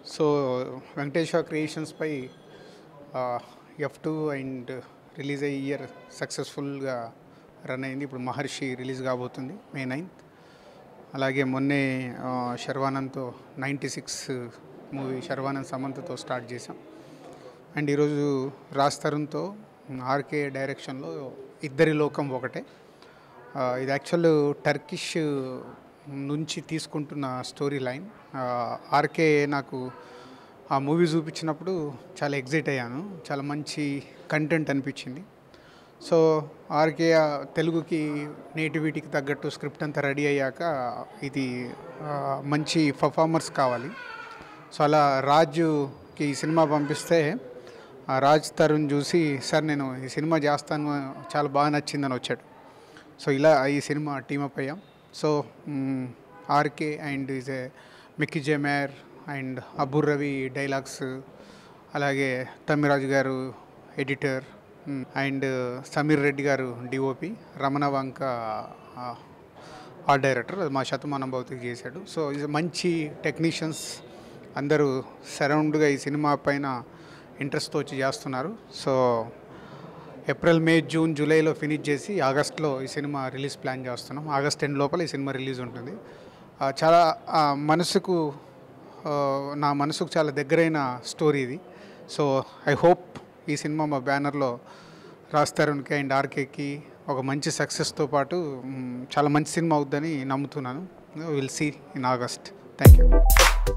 so Venkateswara క్రియేషన్స్పై F two and release అయ్యే year సక్సెస్ఫుల్గా రన్ అయింది ఇప్పుడు మహర్షి రిలీజ్ కాబోతుంది మే నైన్త్ అలాగే మొన్నే ఆ, శర్వానంద్తో నైంటీ సిక్స్ మూవీ శర్వానంద్ సమంతతో స్టార్ట్ చేసాం అండ్ ఈరోజు రాజ్ తరుణ్తో ఆర్కే డైరెక్షన్లో ఇద్దరి లోకం ఒకటే ఆ, ఇది యాక్చువల్ టర్కిష్ నుంచి తీసుకుంటున్న స్టోరీ లైన్ ఆర్కే నాకు ఆ మూవీ చూపించినప్పుడు చాలా ఎగ్జైట్ అయ్యాను చాలా మంచి కంటెంట్ అనిపించింది సో ఆర్కే ఆ తెలుగుకి నేటివిటీకి తగ్గట్టు స్క్రిప్ట్ అంతా రెడీ అయ్యాక ఇది ఆ, మంచి పర్ఫార్మర్స్ కావాలి సో అలా రాజుకి ఈ సినిమా పంపిస్తే ఆ రాజ్ తరుణ్ చూసి సార్ నేను ఈ సినిమా చేస్తాను చాలా బాగా నచ్చిందని వచ్చాడు సో ఇలా ఈ సినిమా టీమప్ అయ్యాం so RK and is a Mickey జెమేర్ అండ్ అబుర్ రవి డైలాగ్స్ అలాగే తమ్మిరాజు గారు ఎడిటర్ అండ్ సమీర్ రెడ్డి గారు డిఓపి రమణ వంక ఆర్ట్ డైరెక్టర్ అది మా శతమానం భౌతికి చేశాడు సో ఇది మంచి టెక్నీషియన్స్ అందరూ సరౌండ్గా ఈ సినిమా పైన ఇంట్రెస్ట్తో వచ్చి చేస్తున్నారు సో ఏప్రిల్ మే జూన్ జూలైలో ఫినిష్ చేసి ఆగస్ట్లో ఈ సినిమా రిలీజ్ ప్లాన్ చేస్తున్నాం ఆగస్ట్ టెన్ లోపల ఈ సినిమా రిలీజ్ ఉంటుంది ఆ, చాలా ఆ, మనసుకు ఆ, నా మనసుకు చాలా దగ్గరైన స్టోరీ ఇది సో ఐ హోప్ ఈ సినిమా మా బ్యానర్లో రాస్తారునికి అండ్ ఆర్కేకి ఒక మంచి సక్సెస్తో పాటు మ్, చాలా మంచి సినిమా అవుద్దని నమ్ముతున్నాను will see in August thank you